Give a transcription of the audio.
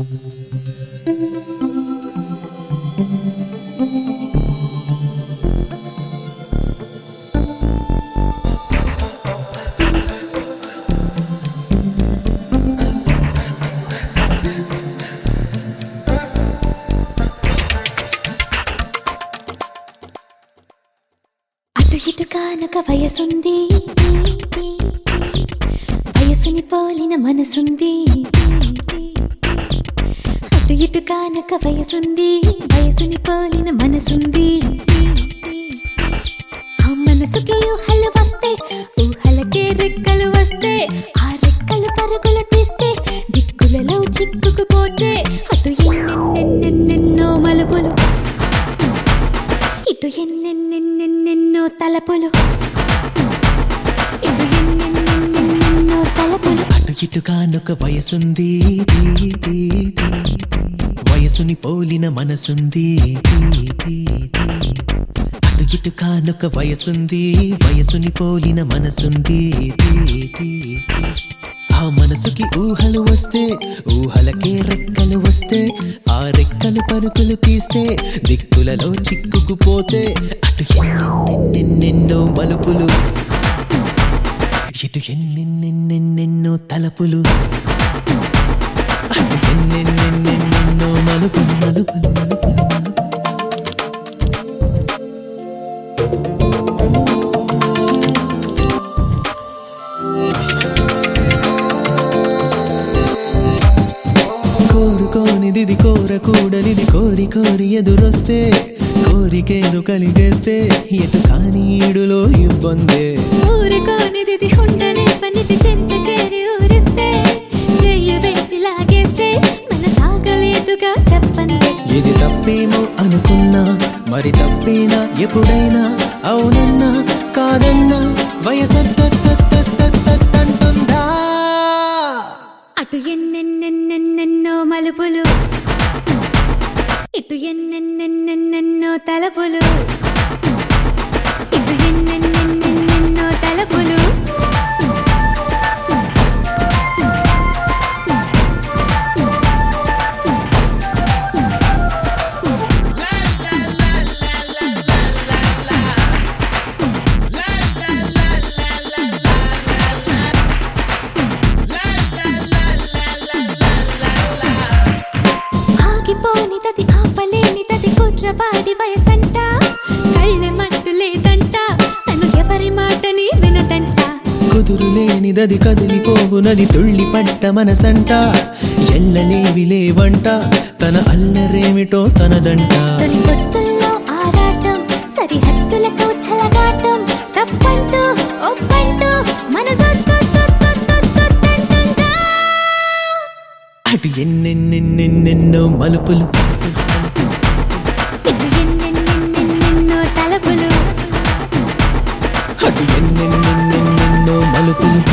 అటు ఇటు కానక వయసుంది వయసుని పోలిన మనసుంది అటు ఇటు కానక వయసుంది వయసుని పోలిన మనసుంది ఆ మనసుకి ఊహలు వస్తే ఊహలకే రెక్కలు వస్తే ఆ రెక్కలు పరుగులు తీస్తే దిక్కులలో చిక్కుకుపోతే అటు ఎన్నెన్నెన్నెన్నెన్నో మలుపులు ఇటు ఎన్నెన్నెన్నెన్నెన్నో తలపులు ఇటు ఎన్నెన్నెన్నెన్నెన్నో తలపులు అటు ఇటు కానొక వయసుంది వయసుని పోలిన మనసుంది అటు ఇటు కానొక వయసుంది వయసుని పోలిన మనసుంది ఆ మనసుకి ఊహలు వస్తే ఊహలకే రెక్కలు వస్తే ఆ రెక్కలు పరుకులు తీస్తే దిక్కులలో చిక్కుకుపోతే అటు ఎన్నెన్నెన్నెన్నెన్నో మలుపులు ఇటు ఎన్నెన్నెన్నెన్నెన్నో తలపులు అటు ఎన్నెన్నెన్నెన్నెన్నో మలుపులు మలుపులు మలుపులు మలుపులు కోరుకోనిది కోరకూడనిది కోరి కోరి ఎదురొస్తే కోరికేదు కలిగేస్తే ఎటు కాని ఈడులో ఇబ్బందే ఊరుకోనిది ఉండని పనిది చెంత చేరి ఊరిస్తే చెయ్యి వేసి లాగేస్తే మన సాగలేదుగా చెప్పండి ఇది తప్పేమో అనుకున్నా మరి తప్పేనా ఎప్పుడైనా అవునన్నా కాదన్నా వయసంటుందా అటు ఎన్నెన్నెన్నెన్నెన్నో మలుపులు ఇటు ఎన్నెన్నెన్నెన్నెన్నో తలపులు ఇటు ఎన్నెన్నెన్నెన్నెన్నో తలపులు ఆగిపోనిదది ఆపలేనిదది కుట్రవాడి వయసంట కళ్ళె మట్టు లేదంట తను ఎవరి మాటని వినదంట కుదురు లేనిదది కదిలిపోవునది తుళ్ళి పట్ట మనసంట ఎల్లలేవి లేవంట తన అల్లరేమిటో తనదంట తొలి పొత్తుల్లో ఆరాటం సరిహద్దులతో చలగాటం తప్పంటూ ఒప్పంటూ మన అటు ఎన్నెన్నెన్నెన్నెన్నో మలుపులు ఇటు ఎన్నెన్నెన్నెన్నెన్నో తలపులు అటు ఎన్నెన్నెన్నెన్నెన్నో మలుపులు